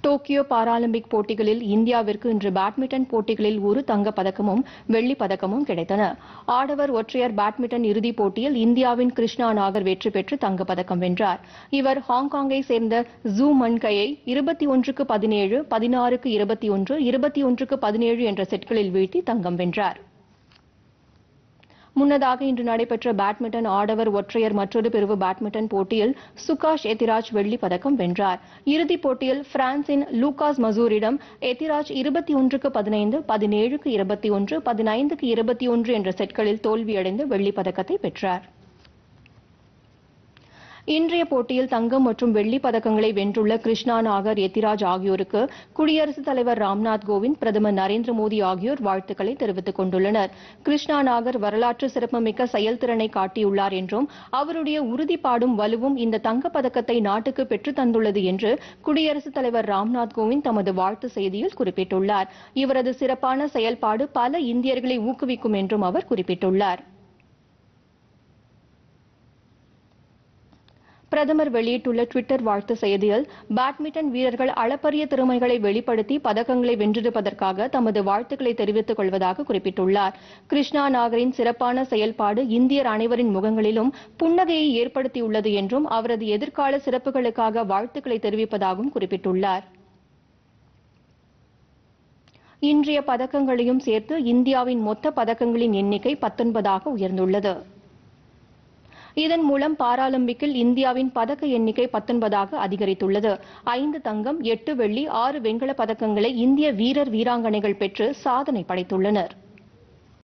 Tokyo Paralympic போட்டிகளில் இந்தியாவிற்கு இன்று பேட்மிண்டன் போட்டிகளில் ஒரு தங்கப் பதக்கமும் வெள்ளிப் பதக்கமும் கிடைத்தன ஆடவர் ஒற்றையர் பேட்மிண்டன் இறுதிப் போட்டியில் இந்தியாவின் கிருஷ்ணா நாகர் வெற்றி பெற்று தங்கப் பதக்கம் வென்றார் இவர் ஹாங்காங்கை சேர்ந்த ஜூ மன்கையை இருபத்தி ஒன்றுக்கு பதினேழு பதினாறுக்கு இருபத்தி ஒன்று இருபத்தி ஒன்றுக்கு பதினேழு என்ற செட்களில் வீழ்த்தி தங்கம் வென்றார் முன்னதாக இன்று நடைபெற்ற பேட்மிண்டன் ஆடவர் ஒற்றையர் மற்றொரு பிரிவு பேட்மிண்டன் போட்டியில் சுகாஷ் எத்திராஜ் வெள்ளிப் பதக்கம் வென்றார் இறுதிப் போட்டியில் பிரான்சின் லூகாஸ் மசூரிடம் எத்திராஜ் இருபத்தி ஒன்றுக்கு பதினைந்து பதினேழுக்கு இருபத்தி ஒன்று பதினைந்துக்கு இருபத்தி ஒன்று என்ற செட்களில் தோல்வியடைந்து வெள்ளிப் பதக்கத்தை பெற்றார் இன்றைய போட்டியில் தங்கம் மற்றும் வெள்ளிப் பதக்கங்களை வென்றுள்ள கிருஷ்ணா நாகர் எத்திராஜ் ஆகியோருக்கு குடியரசுத் தலைவர் ராம்நாத் கோவிந்த் பிரதமர் நரேந்திர மோடி ஆகியோர் வாழ்த்துக்களை தெரிவித்துக் கொண்டுள்ளனர் கிருஷ்ணா நாகர் வரலாற்று சிறப்புமிக்க செயல்திறனை காட்டியுள்ளார் என்றும் அவருடைய உறுதிப்பாடும் வலுவும் இந்த தங்கப் பதக்கத்தை நாட்டுக்கு பெற்றுத் தந்துள்ளது என்று குடியரசுத் தலைவர் ராம்நாத் கோவிந்த் தமது வாழ்த்து செய்தியில் குறிப்பிட்டுள்ளார் இவரது சிறப்பான செயல்பாடு பல இந்தியர்களை ஊக்குவிக்கும் என்றும் அவர் குறிப்பிட்டுள்ளார் பிரதமர் வெளியிட்டுள்ள டுவிட்டர் வாழ்த்து செய்தியில் பேட்மிண்டன் வீரர்கள் அளப்பரிய திறமைகளை வெளிப்படுத்தி பதக்கங்களை வென்றிருப்பதற்காக தமது வாழ்த்துக்களை தெரிவித்துக் கொள்வதாக குறிப்பிட்டுள்ளார் கிருஷ்ணா நாகரின் சிறப்பான செயல்பாடு இந்தியர் அனைவரின் முகங்களிலும் புன்னகையை ஏற்படுத்தியுள்ளது என்றும் அவரது எதிர்கால சிறப்புகளுக்காக வாழ்த்துக்களை தெரிவிப்பதாகவும் குறிப்பிட்டுள்ளார் இன்றைய பதக்கங்களையும் சேர்த்து இந்தியாவின் மொத்த பதக்கங்களின் எண்ணிக்கை பத்தொன்பதாக உயர்ந்துள்ளது இதன் மூலம் பாராலிம்பிக்கில் இந்தியாவின் பதக்க எண்ணிக்கை பத்தொன்பதாக அதிகரித்துள்ளது ஐந்து தங்கம் எட்டு வெள்ளி ஆறு வெண்கலப் பதக்கங்களை இந்திய வீரர் வீராங்கனைகள் பெற்று சாதனை படைத்துள்ளனர்